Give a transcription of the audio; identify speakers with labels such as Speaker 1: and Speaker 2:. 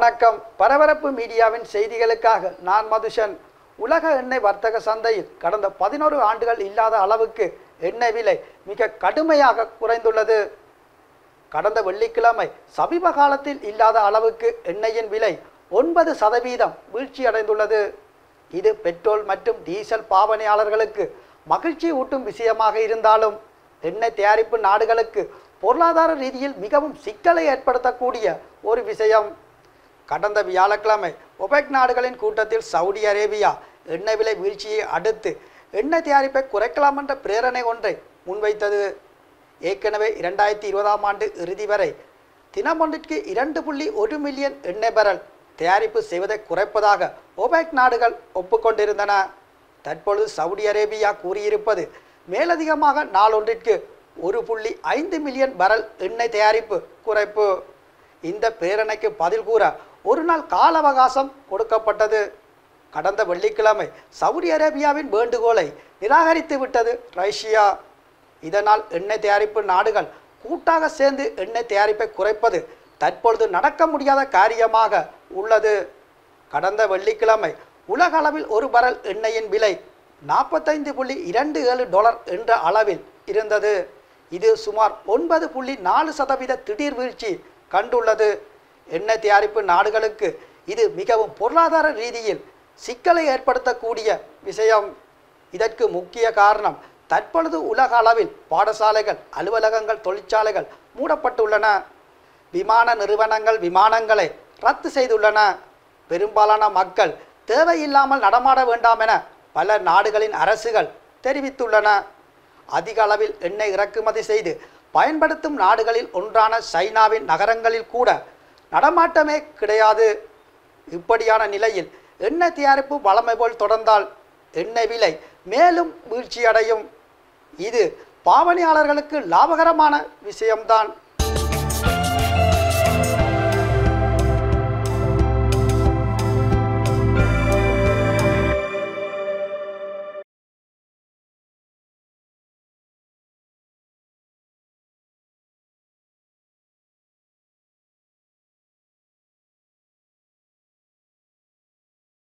Speaker 1: வணக்கம் பரபரப்பு மீடியாவின் செய்திகளுக்காக நான் மதுஷன் உலக எண்ணெய் வர்த்தக சந்தையில் கடந்த பதினோரு ஆண்டுகள் இல்லாத அளவுக்கு எண்ணெய் விலை மிக கடுமையாக குறைந்துள்ளது கடந்த வெள்ளிக்கிழமை சமீப காலத்தில் இல்லாத அளவுக்கு எண்ணெயின் விலை ஒன்பது சதவீதம் வீழ்ச்சியடைந்துள்ளது இது பெட்ரோல் மற்றும் டீசல் பாவனையாளர்களுக்கு மகிழ்ச்சி ஊட்டும் விஷயமாக இருந்தாலும் எண்ணெய் தயாரிப்பு நாடுகளுக்கு பொருளாதார ரீதியில் மிகவும் சிக்கலை ஏற்படுத்தக்கூடிய ஒரு விஷயம் கடந்த வியாழக்கிழமை ஒபெக் நாடுகளின் கூட்டத்தில் சவுதி அரேபியா எண்ணெய் விலை வீழ்ச்சியை அடுத்து எண்ணெய் தயாரிப்பை குறைக்கலாம் என்ற பிரேரணை ஒன்றை முன்வைத்தது ஏற்கனவே இரண்டாயிரத்தி இருபதாம் ஆண்டு இறுதி வரை தினமொன்றிற்கு இரண்டு புள்ளி ஒரு மில்லியன் எண்ணெய் பேரல் தயாரிப்பு செய்வதை குறைப்பதாக ஒபெக் நாடுகள் ஒப்புக்கொண்டிருந்தன தற்பொழுது சவுதி அரேபியா கூறியிருப்பது மேலதிகமாக நாளொன்றிற்கு ஒரு புள்ளி ஐந்து மில்லியன் பரல் எண்ணெய் தயாரிப்பு குறைப்பு இந்த பிரேரணைக்கு பதில் கூற ஒரு நாள் கால அவகாசம் கொடுக்கப்பட்டது கடந்த வெள்ளிக்கிழமை சவுதி அரேபியாவின் வேண்டுகோளை நிராகரித்து விட்டது ரஷ்யா இதனால் எண்ணெய் தயாரிப்பு நாடுகள் கூட்டாக சேர்ந்து எண்ணெய் தயாரிப்பை குறைப்பது தற்பொழுது நடக்க முடியாத காரியமாக உள்ளது கடந்த வெள்ளிக்கிழமை உலக அளவில் ஒரு பரல் எண்ணெயின் விலை நாற்பத்தைந்து புள்ளி இரண்டு ஏழு டாலர் என்ற அளவில் இருந்தது இது சுமார் ஒன்பது புள்ளி நாலு சதவீத திடீர் வீழ்ச்சி கண்டுள்ளது எண்ணெய் தயாரிப்பு நாடுகளுக்கு இது மிகவும் பொருளாதார ரீதியில் சிக்கலை ஏற்படுத்தக்கூடிய விஷயம் இதற்கு முக்கிய காரணம் தற்பொழுது உலக அளவில் பாடசாலைகள் அலுவலகங்கள் தொழிற்சாலைகள் மூடப்பட்டுள்ளன விமான நிறுவனங்கள் விமானங்களை ரத்து செய்துள்ளன பெரும்பாலான மக்கள் தேவையில்லாமல் நடமாட வேண்டாம் என பல நாடுகளின் அரசுகள் தெரிவித்துள்ளன அதிக அளவில் எண்ணெய் இறக்குமதி செய்து பயன்படுத்தும் நாடுகளில் ஒன்றான சைனாவின் நகரங்களில் கூட நடமாட்டமே கிடையாது இப்படியான நிலையில் எண்ணெய் தயாரிப்பு வளமை போல் தொடர்ந்தால் எண்ணெய் விலை மேலும் வீழ்ச்சியடையும் இது பாவனையாளர்களுக்கு லாபகரமான விஷயம்தான்